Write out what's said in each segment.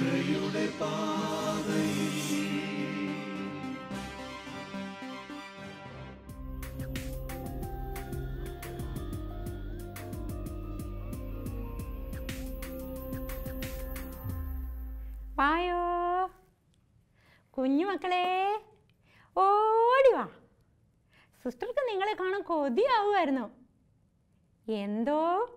രക്ഷയുടെ പാതയിൽ വായോ കുഞ്ഞു മക്കളെ ഓടി വാ സിസ്റ്റർക്ക് നിങ്ങളെ കാണാൻ കൊതിയാവുമായിരുന്നു എന്തോ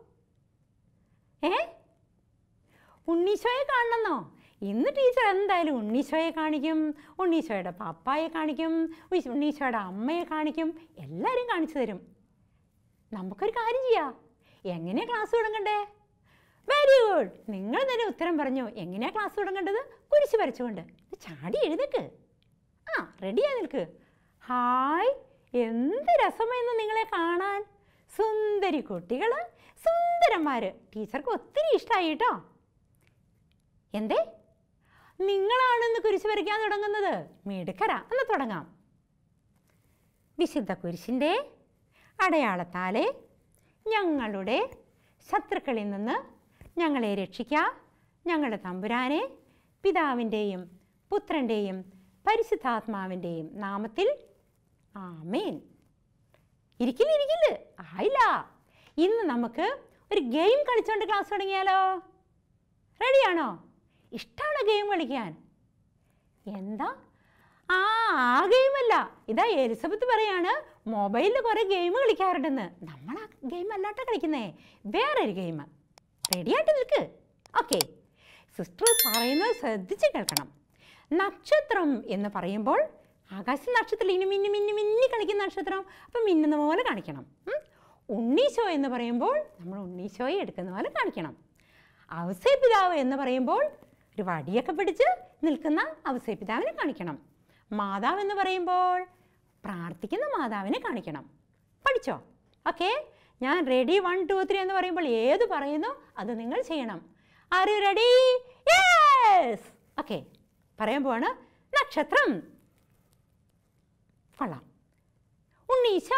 ഏ ഉണ്ണീശോയെ കാണണമെന്നോ ഇന്ന് ടീച്ചർ എന്തായാലും ഉണ്ണീശോയെ കാണിക്കും ഉണ്ണീശോയുടെ പപ്പായെ കാണിക്കും ഉയ്ശ് ഉണ്ണീശോയുടെ അമ്മയെ കാണിക്കും എല്ലാവരും കാണിച്ചു തരും നമുക്കൊരു കാര്യം ചെയ്യാം എങ്ങനെയാ ക്ലാസ് തുടങ്ങണ്ടേ വെരി ഗുഡ് നിങ്ങൾ തന്നെ ഉത്തരം പറഞ്ഞു എങ്ങനെയാ ക്ലാസ് തുടങ്ങേണ്ടത് കുരിശ് വരച്ചുകൊണ്ട് ഇത് ചാടി എഴുതേക്ക് ആ റെഡിയായി നിൽക്ക് ഹായ് എന്ത് രസമായിരുന്നു നിങ്ങളെ കാണാൻ സുന്ദരി കുട്ടികൾ സുന്ദരന്മാർ ടീച്ചർക്ക് ഒത്തിരി ഇഷ്ടമായി കേട്ടോ എന്തേ നിങ്ങളാണെന്ന് കുരിശ് വരയ്ക്കാൻ തുടങ്ങുന്നത് മിടുക്കരാ എന്ന് തുടങ്ങാം വിശുദ്ധ കുരിശിൻ്റെ അടയാളത്താലെ ഞങ്ങളുടെ ശത്രുക്കളിൽ നിന്ന് ഞങ്ങളെ രക്ഷിക്കാം ഞങ്ങളുടെ തമ്പുരാനെ പിതാവിൻ്റെയും പുത്രൻ്റെയും പരിശുദ്ധാത്മാവിൻ്റെയും നാമത്തിൽ ആമേൻ ഇരിക്കില്ല ഇരിക്കില്ല ആയില്ല ഇന്ന് നമുക്ക് ഒരു ഗെയിം കളിച്ചുകൊണ്ട് ക്ലാസ് തുടങ്ങിയാലോ റെഡിയാണോ ഇഷ്ടമാണോ ഗെയിം കളിക്കാൻ എന്താ ആ ആ ഗെയിമല്ല ഇതാ എലിസബത്ത് പറയാണ് മൊബൈലിൽ കുറേ ഗെയിം കളിക്കാറുണ്ടെന്ന് നമ്മൾ ആ ഗെയിം അല്ലാട്ട കളിക്കുന്നേ വേറൊരു ഗെയിം റെഡിയായിട്ട് നിൽക്ക് ഓക്കെ സിസ്റ്റർ പറയുന്നത് ശ്രദ്ധിച്ച് കേൾക്കണം നക്ഷത്രം എന്ന് പറയുമ്പോൾ ആകാശ നക്ഷത്രം ഇനി മിന്നി മിന്നി മിന്നി കളിക്കുന്ന നക്ഷത്രം അപ്പം മിന്നുന്ന പോലെ കാണിക്കണം ഉം. ഉണ്ണീശോ എന്ന് പറയുമ്പോൾ നമ്മൾ ഉണ്ണീശോയെ എടുക്കുന്ന പോലെ കാണിക്കണം ഔസേപിതാവ് എന്ന് പറയുമ്പോൾ ഒരു വടിയൊക്കെ പിടിച്ച് നിൽക്കുന്ന ഔസേപിതാവിനെ കാണിക്കണം മാതാവ് എന്ന് പറയുമ്പോൾ പ്രാർത്ഥിക്കുന്ന മാതാവിനെ കാണിക്കണം പഠിച്ചോ ഓക്കെ ഞാൻ റെഡി വൺ ടു ത്രീ എന്ന് പറയുമ്പോൾ ഏത് പറയുന്നു അത് നിങ്ങൾ ചെയ്യണം are you ready yes okay പറയാൻ പോവാണ് നക്ഷത്രം കൊള്ളാം ഉണ്ണീശോ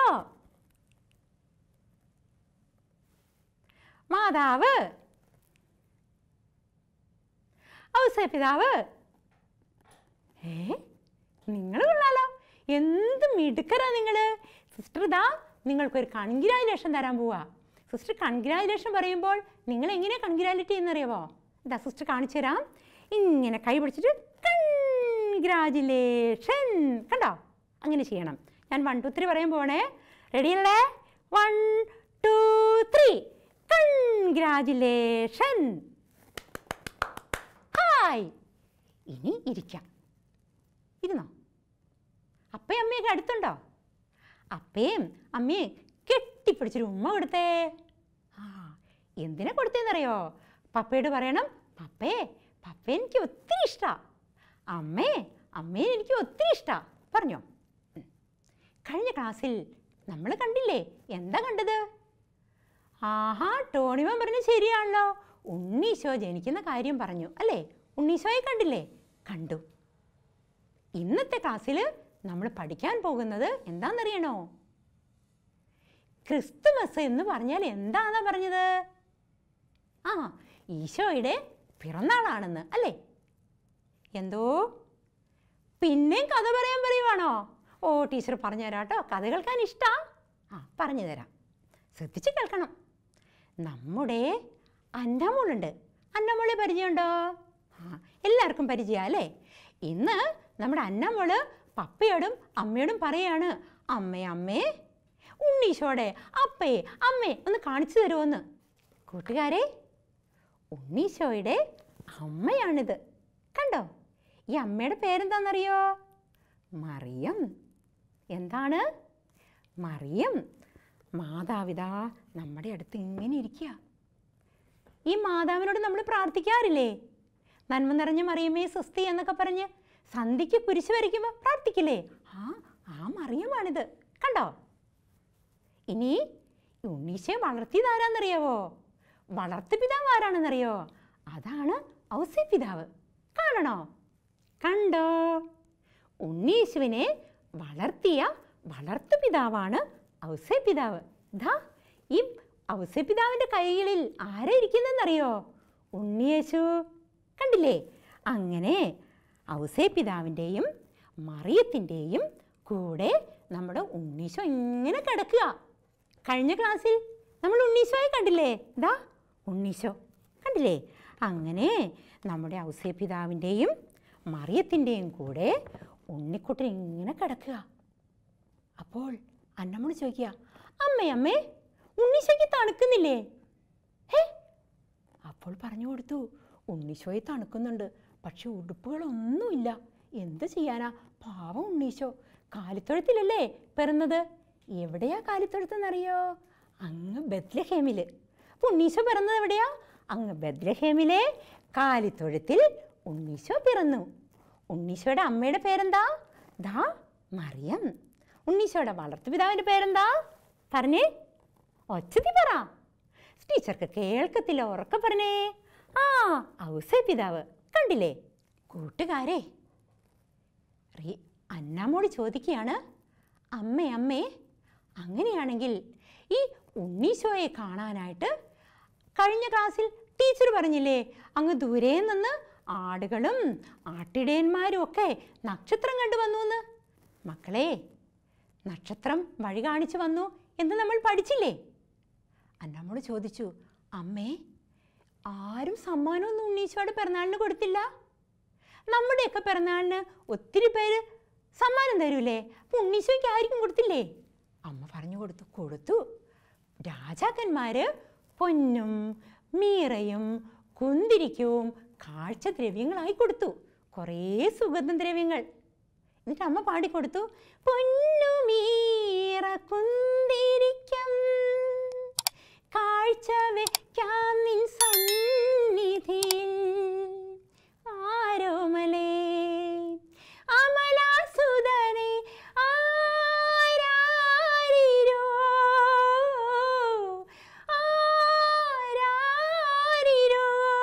മാതാവ് ഔസപിതാവ് ഏ നിങ്ങൾ കൊള്ളാലോ എന്ത് മിടുക്കരാ നിങ്ങൾ സിസ്റ്റർ ഇതാ നിങ്ങൾക്കൊരു കൺഗ്രാജുലേഷൻ തരാൻ പോവാ സിസ്റ്റർ കൺഗ്രാജുലേഷൻ പറയുമ്പോൾ നിങ്ങൾ എങ്ങനെ കൺഗ്രാജുലേറ്റ് ചെയ്യുന്നറിയാവോ ഇതാ സിസ്റ്റർ കാണിച്ചു തരാം ഇങ്ങനെ കൈ പിടിച്ചിട്ട് കൺഗ്രാജുലേഷൻ കണ്ടോ അങ്ങനെ ചെയ്യണം ഞാൻ വൺ ടു ത്രീ പറയാൻ പോണേ റെഡിയല്ലേ one two three congratulation hi ഇനി ഇരിക്കാം ഇരുന്നോ അപ്പയും അമ്മയൊക്കെ അടുത്തുണ്ടോ അപ്പയും അമ്മയും കെട്ടിപ്പിടിച്ചൊരു ഉമ്മ കൊടുത്തേ ആ എന്തിനാ കൊടുത്തേന്നറിയോ പപ്പയോട് പറയണം പപ്പേ പപ്പ എനിക്ക് ഒത്തിരി ഇഷ്ടമാണ് അമ്മേ അമ്മയെ എനിക്ക് ഒത്തിരി ഇഷ്ടമാണ് പറഞ്ഞോ ഉം. കഴിഞ്ഞ ക്ലാസ്സിൽ നമ്മൾ കണ്ടില്ലേ എന്താ കണ്ടത് ആഹാ ടോണിമൻ പറഞ്ഞ ശരിയാണല്ലോ ഉണ്ണീശോ ജനിക്കുന്ന കാര്യം പറഞ്ഞു അല്ലേ ഉണ്ണീശോയെ കണ്ടില്ലേ കണ്ടു ഇന്നത്തെ ക്ലാസ്സിൽ നമ്മൾ പഠിക്കാൻ പോകുന്നത് എന്താണെന്നറിയണോ ക്രിസ്തുമസ് എന്ന് പറഞ്ഞാൽ എന്താണെന്നാ പറഞ്ഞത് ആ ഈശോയുടെ പിറന്നാളാണെന്ന് അല്ലേ എന്തോ പിന്നെയും കഥ പറയാൻ പറയുവാണോ ഓ ടീച്ചർ പറഞ്ഞു തരാം കേട്ടോ കഥ കേൾക്കാൻ ഇഷ്ടാ ആ പറഞ്ഞു തരാം ശ്രദ്ധിച്ച് കേൾക്കണം നമ്മുടെ അന്നമോളുണ്ട് അന്നമോളെ പരിചയമുണ്ടോ ആ എല്ലാവർക്കും പരിചയം അല്ലേ ഇന്ന് നമ്മുടെ അന്നമോള് പപ്പയോടും അമ്മയോടും പറയാണ് അമ്മേ അമ്മേ ഉണ്ണീശോടെ അപ്പേ അമ്മേ ഒന്ന് കാണിച്ചു തരുമോന്ന് കൂട്ടുകാരെ ഉണ്ണീശോയുടെ അമ്മയാണിത് കണ്ടോ ഈ അമ്മയുടെ പേരെന്താണെന്നറിയോ മറിയം എന്താണ് മറിയം മാതാപിതാ നമ്മുടെ അടുത്ത് ഇങ്ങനെ ഇരിക്കുക ഈ മാതാവിനോട് നമ്മൾ പ്രാർത്ഥിക്കാറില്ലേ നന്മ നിറഞ്ഞ മറിയമേ സുസ്തി എന്നൊക്കെ പറഞ്ഞ് സന്ധിക്ക് കുരിശ് വരയ്ക്കുമ്പോൾ പ്രാർത്ഥിക്കില്ലേ ആ ആ മറിയമാണിത് കണ്ടോ ഇനി ഈ ഉണ്ണീശയെ വളർത്തിയതാരാന്നറിയാവോ വളർത്തു പിതാവ് ആരാണെന്നറിയോ അതാണ് ഔസേ പിതാവ് കാണണോ കണ്ടോ ഉണ്ണീശുവിനെ വളർത്തിയ വളർത്തു പിതാവാണ് ഔസേ പിതാവ് ദാ ഈ ഔസേ പിതാവിൻ്റെ കൈകളിൽ ആരാ ഇരിക്കുന്നതെന്നറിയോ ഉണ്ണിയേശു കണ്ടില്ലേ അങ്ങനെ ഔസേ പിതാവിൻ്റെയും മറിയത്തിൻ്റെയും കൂടെ നമ്മുടെ ഉണ്ണീശോ ഇങ്ങനെ കിടക്കുക കഴിഞ്ഞ ക്ലാസ്സിൽ നമ്മൾ ഉണ്ണീശോയെ കണ്ടില്ലേ ഇതാ ഉണ്ണീശോ കണ്ടില്ലേ അങ്ങനെ നമ്മുടെ ഔസേ പിതാവിൻ്റെയും മറിയത്തിൻ്റെയും കൂടെ ഉണ്ണിക്കുട്ടൻ ഇങ്ങനെ കിടക്കുക അപ്പോൾ അന്നമ്മോട് ചോദിക്കുക അമ്മേ അമ്മേ ഉണ്ണീശോയ്ക്ക് തണുക്കുന്നില്ലേ ഹേ അപ്പോൾ പറഞ്ഞു കൊടുത്തു ഉണ്ണീശോയെ തണുക്കുന്നുണ്ട് പക്ഷെ ഉടുപ്പുകളൊന്നുമില്ല എന്ത് ചെയ്യാനാ പാവം ഉണ്ണീശോ കാലിത്തൊഴുത്തിലല്ലേ പിറന്നത് എവിടെയാ കാലിത്തൊഴുത്തെന്നറിയോ അങ്ങ് ബദ്ലഹേമിൽ അപ്പോൾ ഉണ്ണീശോ പിറന്നത് എവിടെയാ അങ്ങ് ബദ്ലഹേമിലെ കാലിത്തൊഴുത്തിൽ ഉണ്ണീശോ പിറന്നു ഉണ്ണീശോയുടെ അമ്മയുടെ പേരെന്താ ദാ മറിയം ഉണ്ണീശോയുടെ വളർത്തുപിതാവിൻ്റെ പേരെന്താ പറഞ്ഞേ ഒച്ചത്തി പറ ടീച്ചർക്ക് കേൾക്കത്തില്ല ഉറക്കെ പറഞ്ഞേ ആ ഔസേ പിതാവ് കണ്ടില്ലേ കൂട്ടുകാരെ റീ അന്നാമോട് ചോദിക്കുകയാണ് അമ്മേ അമ്മേ അങ്ങനെയാണെങ്കിൽ ഈ ഉണ്ണീശോയെ കാണാനായിട്ട് കഴിഞ്ഞ ക്ലാസ്സിൽ ടീച്ചർ പറഞ്ഞില്ലേ അങ്ങ് ദൂരെ നിന്ന് ആടുകളും ആട്ടിടയന്മാരും ഒക്കെ നക്ഷത്രം കണ്ടു വന്നു എന്ന് മക്കളെ നക്ഷത്രം വഴി കാണിച്ചു വന്നു എന്ന് നമ്മൾ പഠിച്ചില്ലേ അന്നമ്മോട് ചോദിച്ചു അമ്മേ ആരും സമ്മാനമൊന്നും ഉണ്ണീശോയുടെ പിറന്നാളിന് കൊടുത്തില്ല നമ്മുടെയൊക്കെ പിറന്നാളിന് ഒത്തിരി പേര് സമ്മാനം തരൂലേ അപ്പം ഉണ്ണീശോയ്ക്ക് ആർക്കും കൊടുത്തില്ലേ അമ്മ പറഞ്ഞു കൊടുത്തു കൊടുത്തു രാജാക്കന്മാർ പൊന്നും മീറയും കുന്തിരിക്കവും കാഴ്ചദ്രവ്യങ്ങളായി കൊടുത്തു കുറേ സുഗന്ധദ്രവ്യങ്ങൾ എന്നിട്ട് അമ്മ പാടിക്കൊടുത്തു പൊന്നുമീറ കുന്തിരിക്കം കാഴ്ച വെക്കാം നിൻ സന്നിധിയിൽ ആരോമലേ അമലാസുതനെ ആരാരിരോ ആരാരിരോ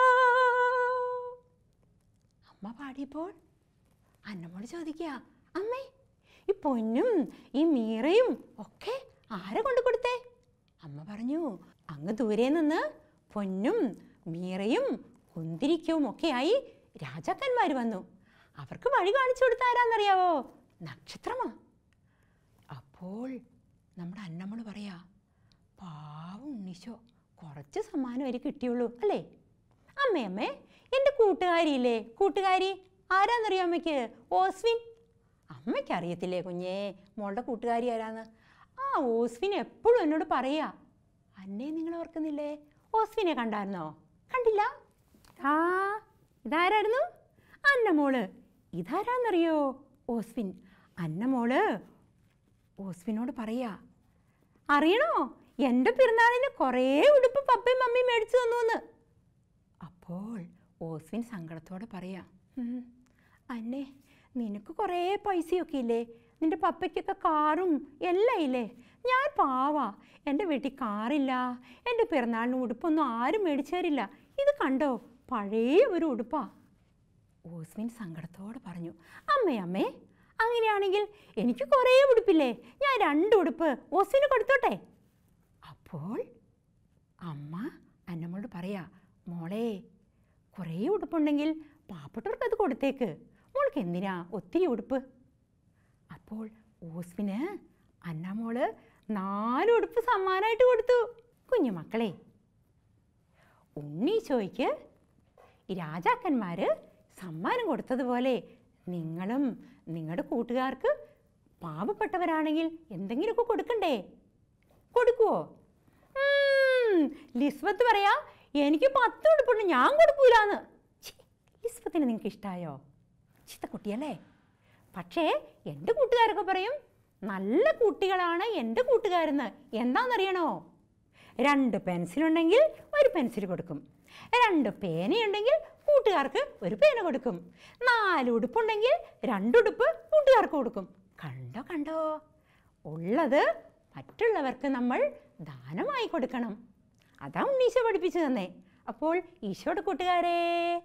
അമ്മ പാടിയപ്പോൾ അന്നമ്മോട് ചോദിക്കുക അമ്മേ ഈ പൊന്നും ഈ മീറയും ഒക്കെ ആരെ കൊണ്ട് കൊടുത്തേ അമ്മ പറഞ്ഞു അങ്ങ് ദൂരെ നിന്ന് പൊന്നും മീറയും കുന്തിരിക്കവും ഒക്കെയായി രാജാക്കന്മാർ വന്നു അവർക്ക് വഴി കാണിച്ചു കൊടുത്ത ആരാന്നറിയാവോ നക്ഷത്രമാ അപ്പോൾ നമ്മുടെ അന്നമ്മള് പറയാ പാവം ഉണ്ണീശോ കുറച്ച് സമ്മാനം വരെ കിട്ടിയുള്ളൂ അല്ലേ അമ്മേ അമ്മേ എൻ്റെ കൂട്ടുകാരിയില്ലേ കൂട്ടുകാരി ആരാന്നറിയോ അമ്മയ്ക്ക് ഓസ്വിൻ അമ്മയ്ക്ക് അറിയത്തില്ലേ കുഞ്ഞേ മോളുടെ കൂട്ടുകാരി ആരാന്ന് ആ ഓസ്വിൻ എപ്പോഴും എന്നോട് പറയാ അന്നേ നിങ്ങൾ ഓർക്കുന്നില്ലേ ഓസ്വിനെ കണ്ടായിരുന്നോ കണ്ടില്ല ആ ഇതാരായിരുന്നു അന്നമോള് ഇതാരാന്നറിയോ ഓസ്വിൻ അന്നമോള് ഓസ്വിനോട് പറയാ അറിയണോ എൻ്റെ പിറന്നാളിന് കുറേ ഉടുപ്പ് പപ്പയും മമ്മിയും മേടിച്ചു തന്നു എന്ന് അപ്പോൾ ഓസ്വിൻ സങ്കടത്തോടെ പറയാ "ഉം, അന്നെ നിനക്ക് കുറേ പൈസയൊക്കെ ഇല്ലേ നിൻ്റെ പപ്പയ്ക്കൊക്കെ കാറും എല്ലാം ഇല്ലേ ഞാൻ പാവാ എൻ്റെ വീട്ടിൽ കാറില്ല എൻ്റെ പിറന്നാളിന് ഉടുപ്പൊന്നും ആരും മേടിച്ചു തരില്ല ഇത് കണ്ടോ പഴയ ഒരു ഉടുപ്പാ ഓസ്മിൻ സങ്കടത്തോടെ പറഞ്ഞു അമ്മേ അമ്മേ അങ്ങനെയാണെങ്കിൽ എനിക്ക് കുറേ ഉടുപ്പില്ലേ ഞാൻ രണ്ട് ഉടുപ്പ് ഓസ്മിന് കൊടുത്തോട്ടെ അപ്പോൾ അമ്മ അന്നമ്മോട് പറയാ മോളെ കുറേ ഉടുപ്പുണ്ടെങ്കിൽ പാവപ്പെട്ടവർക്ക് അത് കൊടുത്തേക്ക് മോൾക്ക് എന്തിനാ ഒത്തിരി ഉടുപ്പ് അപ്പോൾ ഓസ്മിന് അന്നമോള് നാല് ഉടുപ്പ് സമ്മാനമായിട്ട് കൊടുത്തു കുഞ്ഞു മക്കളെ ഉണ്ണീശോയ്ക്ക് ഈ രാജാക്കന്മാർ സമ്മാനം കൊടുത്തതുപോലെ നിങ്ങളും നിങ്ങളുടെ കൂട്ടുകാർക്ക് പാവപ്പെട്ടവരാണെങ്കിൽ എന്തെങ്കിലുമൊക്കെ കൊടുക്കണ്ടേ കൊടുക്കുവോ ഉം, ലിസ്ബത്ത് പറയാ എനിക്ക് പത്ത് ഉടുപ്പുണ്ട് ഞാൻ കൊടുക്കൂലെന്ന് ലിസ്ബത്തിന് നിങ്ങൾക്ക് ഇഷ്ടമായോ ചിത്ത കുട്ടിയല്ലേ പക്ഷേ എൻ്റെ കൂട്ടുകാരൊക്കെ പറയും നല്ല കുട്ടികളാണ് എൻ്റെ കൂട്ടുകാരെന്ന് എന്താണെന്നറിയണോ രണ്ട് പെൻസിലുണ്ടെങ്കിൽ ഒരു പെൻസിൽ കൊടുക്കും രണ്ട് പേനയുണ്ടെങ്കിൽ കൂട്ടുകാർക്ക് ഒരു പേന കൊടുക്കും നാല് ഉടുപ്പുണ്ടെങ്കിൽ രണ്ടുടുപ്പ് കൂട്ടുകാർക്ക് കൊടുക്കും കണ്ടോ കണ്ടോ ഉള്ളത് മറ്റുള്ളവർക്ക് നമ്മൾ ദാനമായി കൊടുക്കണം അതാ ഉണ്ണീശോ പഠിപ്പിച്ചു തന്നേ അപ്പോൾ ഈശോയുടെ കൂട്ടുകാരേ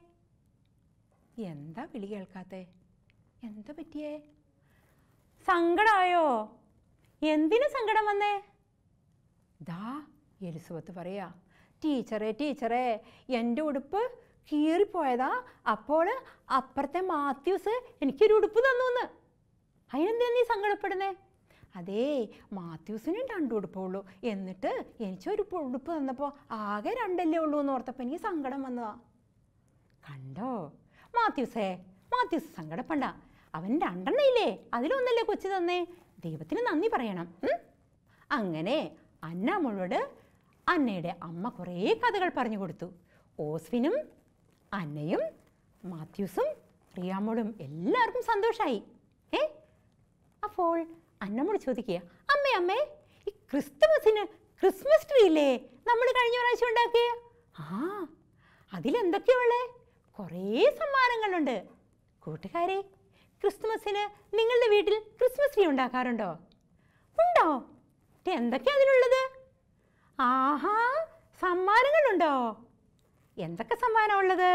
എന്താ വിളി കേൾക്കാത്തേ എന്താ പറ്റിയേ സങ്കടമായോ എന്തിനു സങ്കടം വന്നേ ദാ എലിസബത്ത് പറയാ ടീച്ചറെ ടീച്ചറെ എൻ്റെ ഉടുപ്പ് കീറിപ്പോയതാ അപ്പോൾ അപ്പുറത്തെ മാത്യൂസ് എനിക്കൊരു ഉടുപ്പ് തന്നു എന്ന് അതിനെന്തിനാ നീ സങ്കടപ്പെടുന്നേ അതേ മാത്യൂസിനും രണ്ട് ഉടുപ്പേ ഉള്ളൂ എന്നിട്ട് എനിക്കൊരു പൊ- ഉടുപ്പ് തന്നപ്പോൾ ആകെ രണ്ടല്ലേ ഉള്ളൂ എന്ന് ഓർത്തപ്പോൾ എനിക്ക് സങ്കടം വന്നതാ കണ്ടോ മാത്യൂസേ മാത്യൂസ് സങ്കടപ്പണ്ട അവൻ രണ്ടെണ്ണയില്ലേ അതിലൊന്നല്ലേ കൊച്ചു തന്നേ ദൈവത്തിന് നന്ദി പറയണം ഉം? അങ്ങനെ അന്നാമോളോട് അന്നയുടെ അമ്മ കുറേ കഥകൾ പറഞ്ഞു കൊടുത്തു ഓസ്വിനും അന്നയും മാത്യൂസും റിയാമോളും എല്ലാവർക്കും സന്തോഷമായി ഏ അപ്പോൾ അന്നമ്മോട് ചോദിക്കുക അമ്മേ അമ്മേ ഈ ക്രിസ്തുമസിന് ക്രിസ്മസ് ട്രീ ഇല്ലേ നമ്മൾ കഴിഞ്ഞ പ്രാവശ്യം ഉണ്ടാക്കിയ ആ അതിലെന്തൊക്കെയാ ഉള്ളേ കുറേ സമ്മാനങ്ങളുണ്ട് കൂട്ടുകാരെ ക്രിസ്തുമസിന് നിങ്ങളുടെ വീട്ടിൽ ക്രിസ്മസ് ട്രീ ഉണ്ടാക്കാറുണ്ടോ ഉണ്ടോ ഇത് എന്തൊക്കെയാ അതിലുള്ളത് ആഹാ സമ്മാനങ്ങളുണ്ടോ എന്തൊക്കെ സമ്മാനം ഉള്ളത്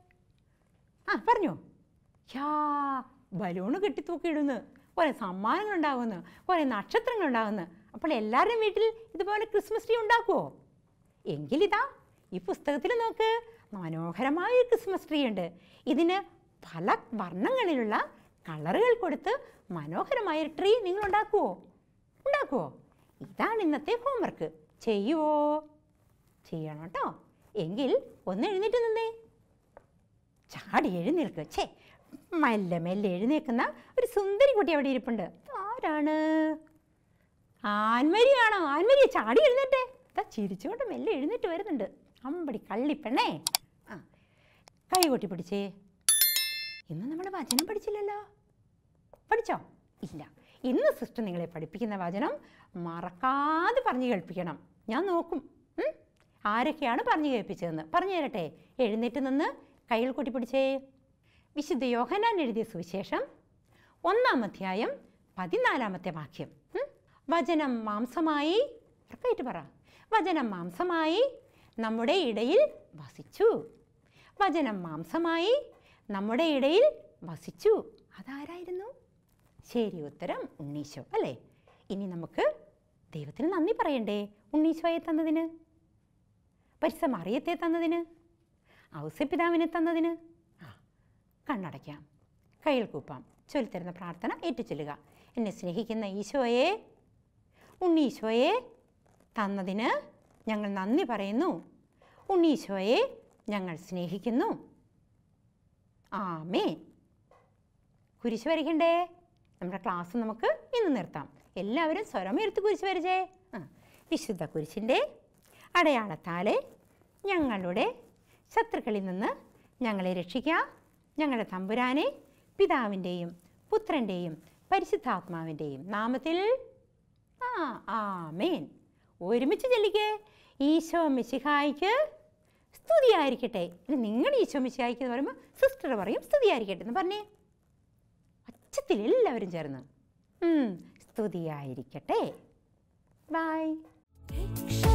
ആ പറഞ്ഞോ യാ ബലൂണ് കെട്ടി തൂക്കിയിടുന്നു കുറേ സമ്മാനങ്ങൾ ഉണ്ടാകുന്നു കുറേ നക്ഷത്രങ്ങൾ ഉണ്ടാകുന്നു അപ്പോൾ എല്ലാവരുടെയും വീട്ടിൽ ഇതുപോലെ ക്രിസ്മസ് ട്രീ ഉണ്ടാക്കുമോ എങ്കിലിതാ ഈ പുസ്തകത്തിൽ നോക്ക് മനോഹരമായ ഒരു ക്രിസ്മസ് ട്രീ ഉണ്ട് ഇതിന് പല വർണ്ണങ്ങളിലുള്ള കളറുകൾ കൊടുത്ത് മനോഹരമായ ഒരു ട്രീ നിങ്ങൾ ഉണ്ടാക്കുമോ ഉണ്ടാക്കുമോ ഇതാണ് ഇന്നത്തെ ഹോംവർക്ക് ചെയ്യുവോ ചെയ്യണം കേട്ടോ എങ്കിൽ ഒന്ന് എഴുന്നേറ്റ് നിന്നേ ചാടി എഴുന്നേൽക്ക് ഛേ മെല്ലെ മെല്ലെ എഴുന്നേൽക്കുന്ന ഒരു സുന്ദരി കുട്ടി അവിടെ ഇരിപ്പുണ്ട് ആരാണ് ആൻമരിയാണോ ആൻമരി ചാടി എഴുന്നേറ്റേ ഇതാ ചിരിച്ചുകൊണ്ട് മെല്ലെ എഴുന്നേറ്റ് വരുന്നുണ്ട് അമ്പടി കള്ളിപ്പെണ്ണേ ആ കൈ കൊട്ടി പിടിച്ചേ ഇന്ന് നമ്മൾ വചനം പഠിച്ചില്ലല്ലോ പഠിച്ചോ ഇല്ല ഇന്ന് സിസ്റ്റർ നിങ്ങളെ പഠിപ്പിക്കുന്ന വചനം മറക്കാതെ പറഞ്ഞു കേൾപ്പിക്കണം ഞാൻ നോക്കും ഉം? ആരൊക്കെയാണ് പറഞ്ഞു കേൾപ്പിച്ചതെന്ന് പറഞ്ഞു തരട്ടെ എഴുന്നേറ്റ് നിന്ന് കയ്യിൽ കൂട്ടി പിടിച്ചേ വിശുദ്ധ യോഹനാൻ എഴുതിയ സുവിശേഷം ഒന്നാം അധ്യായം പതിനാലാമത്തെ വാക്യം ഉം? വചനം മാംസമായി ഉറപ്പായിട്ട് പറ വചനം മാംസമായി നമ്മുടെ ഇടയിൽ വസിച്ചു വചനം മാംസമായി നമ്മുടെ ഇടയിൽ വസിച്ചു അതാരായിരുന്നു ശരി ഉത്തരം ഉണ്ണീശോ അല്ലേ ഇനി നമുക്ക് ദൈവത്തിന് നന്ദി പറയണ്ടേ ഉണ്ണീശോയെ തന്നതിന് പരിസ മറിയത്തെ തന്നതിന് ഔസപിതാവിനെ തന്നതിന് ആ കണ്ണടയ്ക്കാം കയ്യിൽ കൂപ്പാം ചൊല്ലിത്തരുന്ന പ്രാർത്ഥന ഏറ്റുചൊല്ലുക എന്നെ സ്നേഹിക്കുന്ന ഈശോയെ ഉണ്ണീശോയെ തന്നതിന് ഞങ്ങൾ നന്ദി പറയുന്നു ഉണ്ണീശോയെ ഞങ്ങൾ സ്നേഹിക്കുന്നു ആമേ കുരിശ് വരയ്ക്കണ്ടേ നമ്മുടെ ക്ലാസ് നമുക്ക് ഇന്ന് നിർത്താം എല്ലാവരും സ്വരമുയർത്തി കുരിശ് വരച്ചേ ആ വിശുദ്ധ കുരിശിൻ്റെ അടയാളത്താലെ ഞങ്ങളുടെ ശത്രുക്കളിൽ നിന്ന് ഞങ്ങളെ രക്ഷിക്കുക ഞങ്ങളുടെ തമ്പുരാനെ പിതാവിൻ്റെയും പുത്രൻ്റെയും പരിശുദ്ധാത്മാവിൻ്റെയും നാമത്തിൽ ആ ആമേൻ ഒരുമിച്ച് ചെല്ലിക്കേ ഈശോ മിശിഹായിക്ക് സ്തുതിയായിരിക്കട്ടെ ഇനി നിങ്ങളുടെ ഈശോ മിശിഹായിക്ക് എന്ന് പറയുമ്പോൾ സിസ്റ്റർ പറയും സ്തുതിയായിരിക്കട്ടെ എന്ന് പറഞ്ഞേ അച്ചത്തിൽ എല്ലാവരും ചേർന്ന് ഉം, സ്തുതിയായിരിക്കട്ടെ ബൈ രക്ഷ